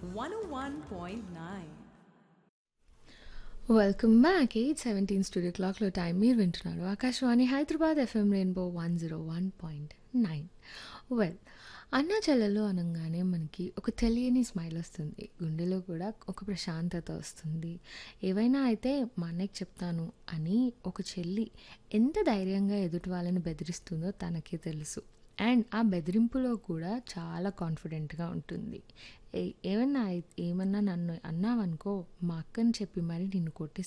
101.9. Welcome back eight seventeen studio క్లాక్లో time మీరు వింటున్నారు Akashvani Hyderabad FM rainbow one zero one point nine well అన్నా చెల్లెలు అనగానే మనకి ఒక తెలియని స్మైల్ వస్తుంది గుండెలో కూడా ఒక ప్రశాంతత వస్తుంది ఏవైనా అయితే మా అన్నయ్యకి చెప్తాను అని ఒక చెల్లి ఎంత ధైర్యంగా ఎదుటి వాళ్ళని బెదిరిస్తుందో తనకే తెలుసు అండ్ ఆ బెదిరింపులో కూడా చాలా కాన్ఫిడెంట్గా ఉంటుంది ఏ- ఏమన్నా అయి- ఏమన్నా నన్ను అన్నావనుకో మా అక్కని చెప్పి మరి నిన్ను కొట్టిస్తాను